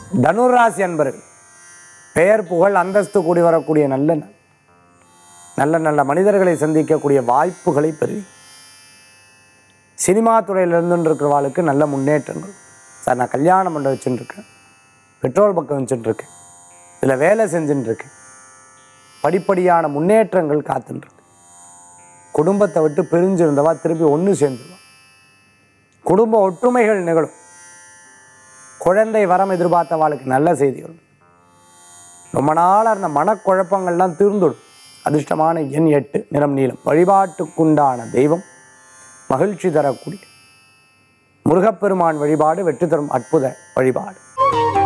தனுராசி அன்பர்கள் பெயர் புகழ் அந்தஸ்து கூடி வரக்கூடிய நல்ல நாள் நல்ல நல்ல மனிதர்களை சந்திக்கக்கூடிய வாய்ப்புகளை பெறுவி சினிமா துறையில் இருந்துட்டு இருக்கிறவாளுக்கு நல்ல முன்னேற்றங்கள் சார் நான் கல்யாணம் பண்ண வச்சுட்டு இருக்கேன் பெட்ரோல் பக்கம் வச்சுட்டு இருக்கேன் இதில் வேலை செஞ்சுட்டு இருக்கேன் படிப்படியான முன்னேற்றங்கள் காத்துட்டு இருக்கு குடும்பத்தை விட்டு பிரிஞ்சிருந்தவா திருப்பி ஒன்று சேர்ந்துருவா குடும்ப ஒற்றுமைகள் நிகழும் குழந்தை வரம் எதிர்பார்த்தவாளுக்கு நல்ல செய்திகள் ரொம்ப நாளாக இருந்த மனக்குழப்பங்கள்லாம் தீர்ந்துடும் அதிர்ஷ்டமான எண் எட்டு நிறம் நீளம் வழிபாட்டுக்குண்டான தெய்வம் மகிழ்ச்சி தரக்கூடிய முருகப்பெருமான் வழிபாடு வெற்றி தரும் அற்புத வழிபாடு